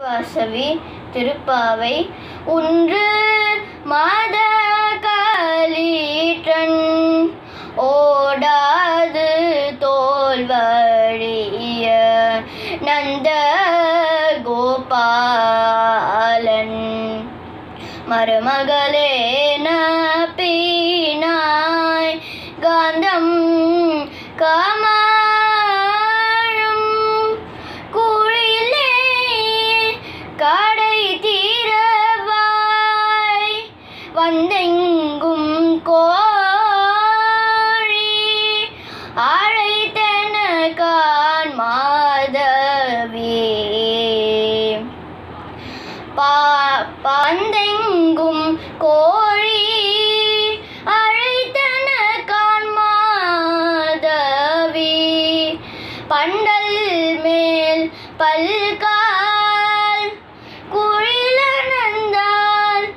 வாசவி திருப்பாவை ஒன்று மாத களீற்றன் ஓடாது தோல் வழிய நந்த கோபாலன் மருமகளே பீனாய் காந்தம் காமாழும் குழிலே கடை தீரவாய் வந்தெங்கும் கோழி அழைத்தன கான் மாதவி பா பந்தெங்கும் கோழி அழைத்தன காண்மாதவி பண்டல் மேல் பல்கால் குழிலனந்தால்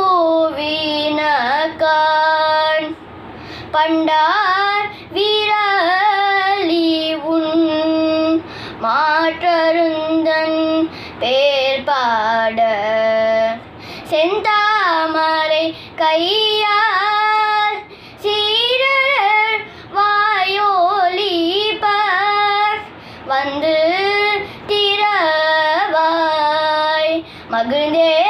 கூவினகான் பண்டார் வீரலி உன் மாற்றருந்தன் பேர் பாட செந்தாமரை கையால் சீரர் வாயோலிப்பர் வந்து திரவாய் மகிழ்ந்தே